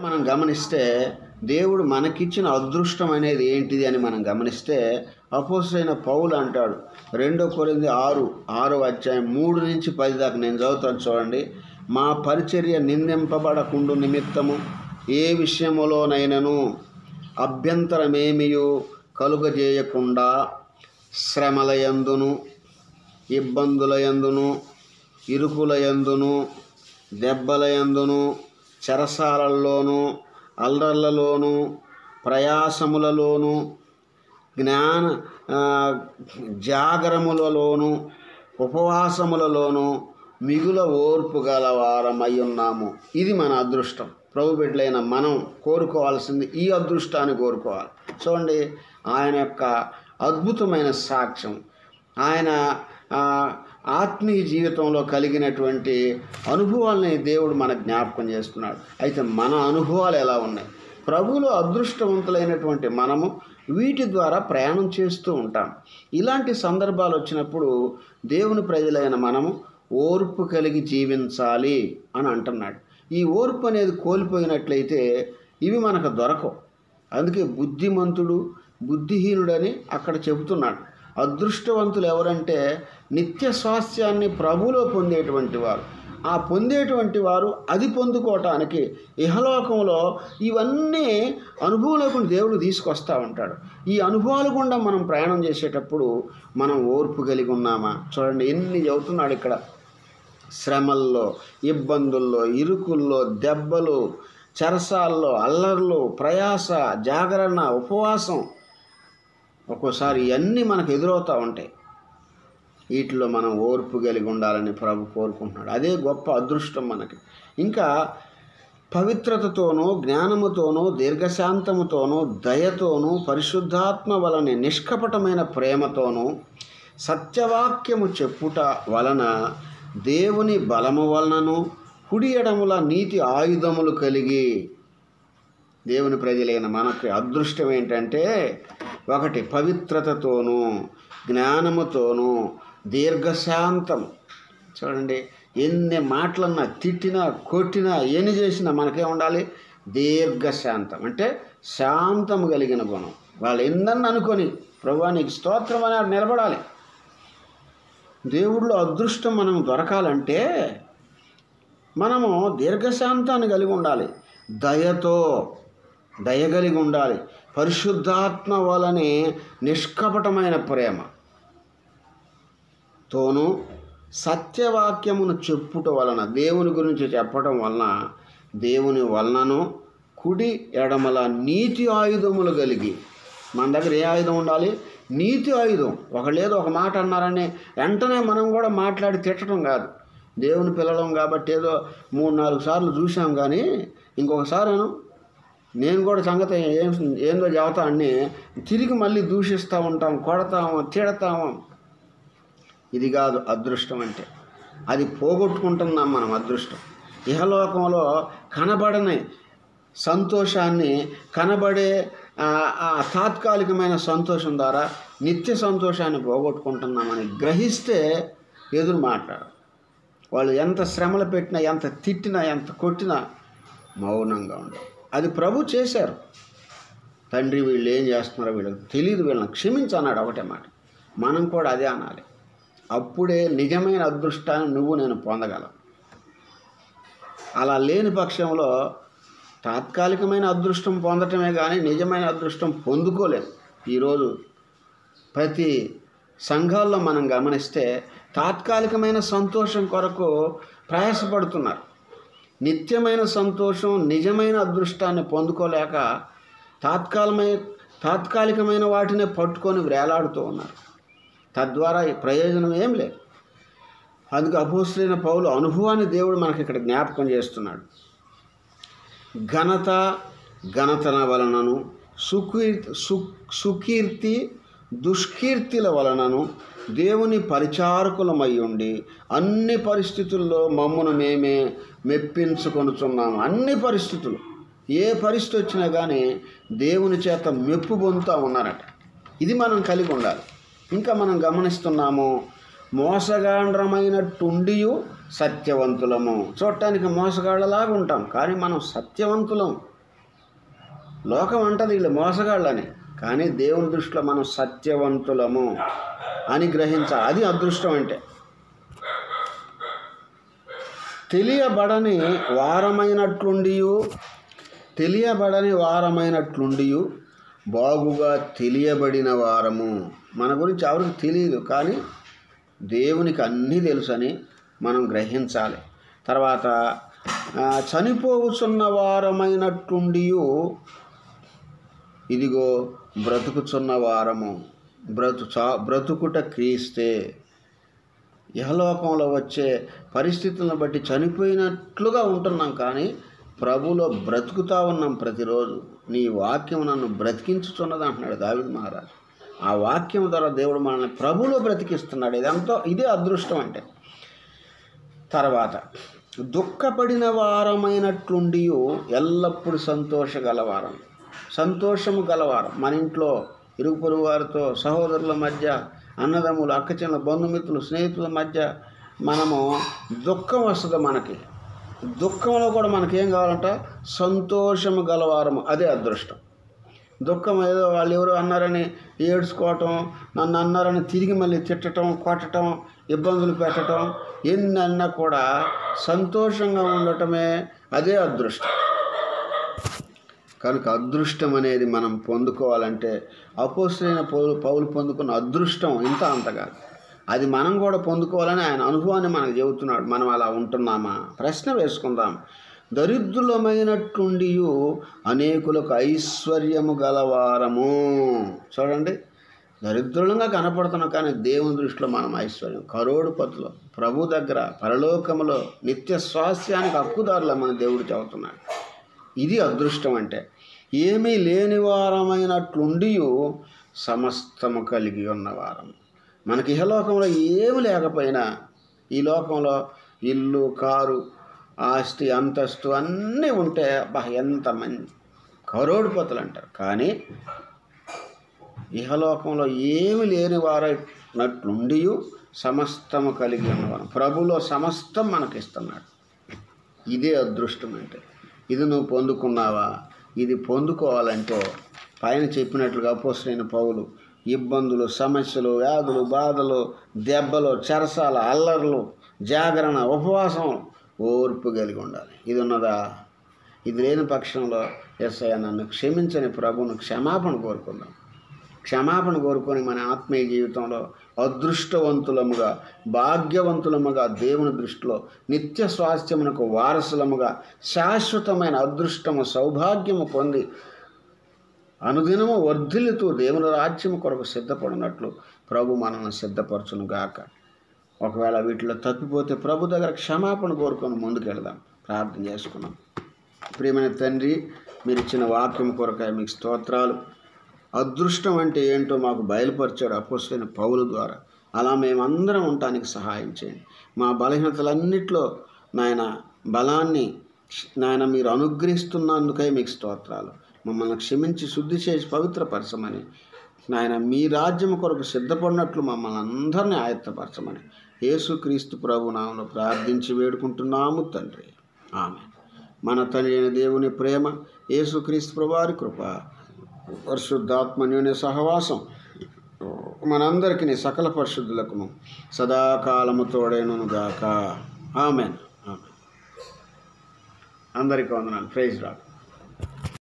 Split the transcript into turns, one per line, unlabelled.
మనం గమనిస్తే దేవుడు మనకిచ్చిన అదృష్టం అనేది ఏంటిది అని మనం గమనిస్తే అపోసైన పౌలు అంటాడు రెండో కొరింది ఆరు ఆరో అధ్యాయం మూడు నుంచి పది దాకా నేను చదువుతాను చూడండి మా పరిచర్య నిందింపబడకుండు నిమిత్తము ఏ విషయములోనైనను అభ్యంతరమేమియు కలుగజేయకుండా శ్రమలయందును ఇబ్బందులయందును ఇరుకులయందును దెబ్బలయందును చెరసాలల్లోనూ అల్లర్లలోనూ ప్రయాసములలోనూ జ్ఞాన ఆ, జాగరములలోను ఉపవాసములలోను మిగుల ఓర్పు గల వారమై ఉన్నాము ఇది మన అదృష్టం ప్రభు బిడ్డలైన మనం కోరుకోవాల్సింది ఈ అదృష్టాన్ని కోరుకోవాలి చూడండి ఆయన యొక్క అద్భుతమైన సాక్ష్యం ఆయన ఆ, ఆత్మీయ జీవితంలో కలిగినటువంటి అనుభవాల్ని దేవుడు మన జ్ఞాపకం చేస్తున్నాడు అయితే మన అనుభవాలు ఎలా ఉన్నాయి ప్రభువులో అదృష్టవంతులైనటువంటి మనము వీటి ద్వారా ప్రయాణం చేస్తూ ఉంటాం ఇలాంటి సందర్భాలు వచ్చినప్పుడు దేవుని ప్రజలైన మనము ఓర్పు కలిగి జీవించాలి అని అంటున్నాడు ఈ ఓర్పు అనేది కోల్పోయినట్లయితే ఇవి మనకు దొరకవు అందుకే బుద్ధిమంతుడు బుద్ధిహీనుడని అక్కడ చెబుతున్నాడు అదృష్టవంతులు ఎవరంటే నిత్య స్వాస్థ్యాన్ని ప్రభులో పొందేటువంటి వారు ఆ పొందేటువంటి వారు అది పొందుకోవటానికి ఇహలోకంలో ఇవన్నీ అనుభవంలోకి దేవుడు తీసుకొస్తూ ఉంటాడు ఈ అనుభవాలు గుండా మనం ప్రయాణం చేసేటప్పుడు మనం ఓర్పు కలిగి ఉన్నామా చూడండి ఎన్ని చెబుతున్నాడు ఇక్కడ శ్రమల్లో ఇబ్బందుల్లో ఇరుకుల్లో దెబ్బలు చెరసాల్లో అల్లర్లు ప్రయాస జాగరణ ఉపవాసం ఒక్కోసారి ఇవన్నీ మనకు ఎదురవుతూ ఉంటాయి వీటిలో మనం ఓర్పు కలిగి ఉండాలని ప్రభు కోరుకుంటున్నాడు అదే గొప్ప అదృష్టం మనకి ఇంకా పవిత్రతతోనూ జ్ఞానముతోనూ దీర్ఘశాంతముతోనూ దయతోనూ పరిశుద్ధాత్మ వలన నిష్కపటమైన ప్రేమతోనూ సత్యవాక్యము చెప్పుట వలన దేవుని బలము వలనను కుడి ఎడముల నీతి ఆయుధములు కలిగి దేవుని ప్రజలైన మనకి అదృష్టం ఏంటంటే ఒకటి పవిత్రతతోనూ జ్ఞానముతోనూ దీర్ఘశాంతం చూడండి ఎన్ని మాటలన్నా తిట్టినా కొట్టినా ఎన్ని చేసినా మనకేం ఉండాలి దీర్ఘశాంతం అంటే శాంతం కలిగిన గుణం వాళ్ళు ఎన్నని అనుకొని ప్రభా నీకు స్తోత్రం అని ఆడ నిలబడాలి దేవుడిలో అదృష్టం మనం దొరకాలంటే మనము దీర్ఘశాంతాన్ని కలిగి ఉండాలి దయతో దయ కలిగి ఉండాలి పరిశుద్ధాత్మ వలనే నిష్కపటమైన ప్రేమ తోను సత్యవాక్యమును చెప్పుట వలన దేవుని గురించి చెప్పటం వలన దేవుని వలనను కుడి ఎడమల నీతి ఆయుధములు కలిగి మన దగ్గర ఏ ఆయుధం ఉండాలి నీతి ఆయుధం ఒకళ్ళేదో ఒక మాట అన్నారని వెంటనే మనం కూడా మాట్లాడి తిట్టడం కాదు దేవుని పిల్లలం కాబట్టి ఏదో మూడు నాలుగు సార్లు చూసాం కానీ ఇంకొకసారి నేను కూడా సంగతి ఏం ఏందో చెబుతా అని తిరిగి మళ్ళీ దూషిస్తూ ఉంటాం కొడతాము తిడతాము ఇది కాదు అదృష్టం అంటే అది పోగొట్టుకుంటున్నాం మనం అదృష్టం ఇహలోకంలో కనబడని సంతోషాన్ని కనబడే ఆ ఆ తాత్కాలికమైన సంతోషం ద్వారా నిత్య సంతోషాన్ని పోగొట్టుకుంటున్నామని గ్రహిస్తే ఎదురు మాట్లాడు వాళ్ళు ఎంత శ్రమలు పెట్టినా ఎంత తిట్టినా ఎంత కొట్టినా మౌనంగా ఉండవు అది ప్రభు చేశారు తండ్రి వీళ్ళు ఏం చేస్తున్నారో వీళ్ళకి తెలియదు వీళ్ళని క్షమించన్నాడు ఒకటే మాట మనం కూడా అదే అనాలి అప్పుడే నిజమైన అదృష్టాన్ని నువ్వు నేను పొందగలం అలా లేని పక్షంలో తాత్కాలికమైన అదృష్టం పొందటమే కానీ నిజమైన అదృష్టం పొందుకోలేం ఈరోజు ప్రతి సంఘాల్లో మనం గమనిస్తే తాత్కాలికమైన సంతోషం కొరకు ప్రయాసపడుతున్నారు నిత్యమైన సంతోషం నిజమైన అదృష్టాన్ని పొందుకోలేక తాత్కాలమైన తాత్కాలికమైన వాటినే పట్టుకొని వేలాడుతూ ఉన్నారు తద్వారా ఈ ప్రయోజనం ఏం లేదు అందుకు అపోస్తులైన పౌలు అనుభవాన్ని దేవుడు మనకి ఇక్కడ జ్ఞాపకం చేస్తున్నాడు ఘనత ఘనతన వలనను సుకీర్తి సు సుకీర్తి దుష్కీర్తిల వలనను దేవుని పరిచారకులమై ఉండి అన్ని పరిస్థితుల్లో మమ్మను మేమే మెప్పించుకొనుచున్నాము అన్ని పరిస్థితులు ఏ పరిస్థితి వచ్చినా కానీ దేవుని చేత మెప్పు పొందుతూ ఉన్నారట ఇది మనం కలిగి ఉండాలి ఇంకా మనం గమనిస్తున్నాము మోసగాండ్రమైనట్టుండియు సత్యవంతులము చూడటానికి మోసగాళ్ళలాగా ఉంటాం కానీ మనం సత్యవంతులం లోకం అంటది వీళ్ళు మోసగాళ్ళని కానీ దేవుని దృష్టిలో మనం సత్యవంతులము అని గ్రహించాలి అది అదృష్టం అంటే తెలియబడని వారమైనట్లుండియు తెలియబడని వారమైనట్లుండియు బాగుగా తెలియబడిన వారము మన గురించి ఎవరికి తెలియదు కానీ దేవునికి అన్నీ తెలుసని మనం గ్రహించాలి తర్వాత ఆ, చనిపోవుచున్న వారమైనట్లుండియు ఇదిగో బ్రతుకుచున్న వారము బ్రతు చా బ్రతుకుట క్రీస్తే ఇహలోకంలో వచ్చే పరిస్థితులను బట్టి చనిపోయినట్లుగా ఉంటున్నాం కానీ ప్రభులో బ్రతుకుతా ఉన్నాం ప్రతిరోజు నీ వాక్యం నన్ను బ్రతికించుతున్నది అంటున్నాడు దావిద్ మహారాజు ఆ వాక్యం ద్వారా దేవుడు మనల్ని ప్రభులో బ్రతికిస్తున్నాడు ఇదంతా ఇదే అదృష్టం అంటే తర్వాత దుఃఖపడిన వారమైనట్లుండి ఎల్లప్పుడూ సంతోషగలవారం సంతోషము గలవారం మన ఇంట్లో ఇరుగు పొరుగు వారితో సహోదరుల మధ్య అన్నదమ్ములు అక్కచెల్ల బంధుమిత్రులు స్నేహితుల మధ్య మనము దుఃఖం వస్తుంది మనకి దుఃఖంలో కూడా మనకేం కావాలంట సంతోషము గలవారము అదే అదృష్టం దుఃఖం ఏదో వాళ్ళు ఎవరు అన్నారని ఏడ్చుకోవటం నన్ను అన్నారని తిరిగి మళ్ళీ తిట్టడం కొట్టడం ఇబ్బందులు పెట్టడం ఎన్ని అన్నా కూడా సంతోషంగా ఉండటమే అదే అదృష్టం కనుక అదృష్టం అనేది మనం పొందుకోవాలంటే అపోసరైన పౌలు పౌలు పొందుకున్న అదృష్టం ఇంత అంత కాదు అది మనం కూడా పొందుకోవాలని ఆయన అనుభవాన్ని మనకు చెబుతున్నాడు మనం అలా ఉంటున్నామా ప్రశ్న వేసుకుందాం దరిద్రులమైనట్టుండి అనేకులకు ఐశ్వర్యము గలవారము చూడండి దరిద్రులంగా కనపడుతున్నాం కానీ దేవుని దృష్టిలో మనం ఐశ్వర్యం కరోడుపతులు ప్రభు దగ్గర పరలోకములో నిత్య స్వాస్థ్యానికి హక్కుదారుల మన దేవుడు చెబుతున్నాడు ఇది అదృష్టం అంటే ఏమీ లేని వారమైనట్లుండి సమస్తము కలిగి ఉన్నవారం మనకి ఇహలోకంలో ఏమి లేకపోయినా ఈ లోకంలో ఇల్లు కారు ఆస్తి అంతస్తు అన్నీ ఉంటే బా ఎంత మంది కరోడుపతులు అంటారు కానీ ఇహలోకంలో ఏమి లేని వారైనట్లుండి సమస్తము కలిగి ఉన్నవారు ప్రభులో సమస్తం మనకిస్తున్నాడు ఇదే అదృష్టం అంటే ఇది నువ్వు పొందుకున్నావా ఇది పొందుకోవాలంటే పైన చెప్పినట్లుగా అపోసరైన పౌలు ఇబ్బందులు సమస్యలు వ్యాధులు బాధలు దెబ్బలు చెరసాల అల్లర్లు జాగరణ ఉపవాసం ఓర్పు కలిగి ఉండాలి ఇది ఉన్నదా ఇది లేని పక్షంలో ఎస్ఐ నన్ను క్షమించని ప్రభువును క్షమాపణ కోరుకుందాం క్షమాపణ కోరుకొని మన ఆత్మీయ జీవితంలో అదృష్టవంతులముగా భాగ్యవంతులముగా దేవుని దృష్టిలో నిత్య స్వాస్థ్యమునకు వారసులముగా శాశ్వతమైన అదృష్టము సౌభాగ్యము పొంది అనుదినము వర్ధిల్లుతూ దేవుని రాజ్యము కొరకు సిద్ధపడినట్లు ప్రభు మనల్ని సిద్ధపరచును గాక ఒకవేళ వీటిలో తప్పిపోతే ప్రభు దగ్గర క్షమాపణ కోరుకొని ముందుకెళ్దాం ప్రార్థన చేసుకున్నాం ప్రియమైన తండ్రి మీరు ఇచ్చిన వాక్యం కొరకాయ మీకు స్తోత్రాలు అదృష్టం అంటే ఏంటో మాకు బయలుపరిచాడు అపోసైన పౌలు ద్వారా అలా మేమందరం ఉండటానికి సహాయం చేయండి మా బలహీనతలన్నిట్లో నాయన బలాన్ని నాయన మీరు అనుగ్రహిస్తున్నందుకై మీకు స్తోత్రాలు మమ్మల్ని క్షమించి శుద్ధి చేసి పవిత్రపరచమని నాయన మీ రాజ్యం కొరకు సిద్ధపడినట్లు మమ్మల్ని అందరినీ ఆయత్తపరచమని యేసుక్రీస్తు ప్రభు నామంలో ప్రార్థించి వేడుకుంటున్నాము తండ్రి ఆమె మన తండ్రి అయిన దేవుని ప్రేమ యేసుక్రీస్తు ప్రభువారి కృప పరిశుద్ధాత్మన్యుని సహవాసం మనందరికీ సకల పరిశుద్ధులకును సదాకాలము తోడేను గాక ఆమెన్ ఆమెన్ అందరికీ వందనాలు ప్రైజ్ రాడు